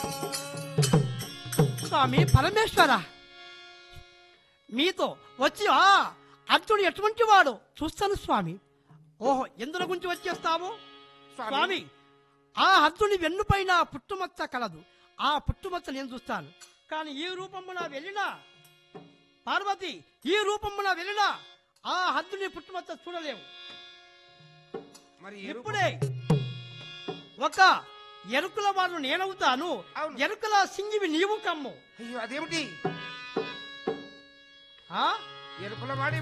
స్వామి పరమేశ్వర మీతో వచ్చి ఆ అర్జునుడు ఎటువంటి వాడు చూస్తాను స్వామి ఓహో ఎందుల గురించి వచ్చేస్తావు స్వామి ఆ అర్జుని వెన్నుపైన పుట్టుమచ్చ కలదు ఆ పుట్టుమచ్చ నేను చూస్తాను కానీ ఈ రూపమున వెళ్ళినా పార్వతి ఈ రూపమున వెళ్ళినా ఆ హద్దుని పుట్టుమచ్చ చూడలేవు మరి ఈ రూపం- ఇప్పుడే ఒక ఎరుకుల వాడు నేనవుతాను అవును. ఎరుకుల సింగివి నీవు కమ్ము అయ్యో అదేమిటి ఆ ఎరుపుల వాడి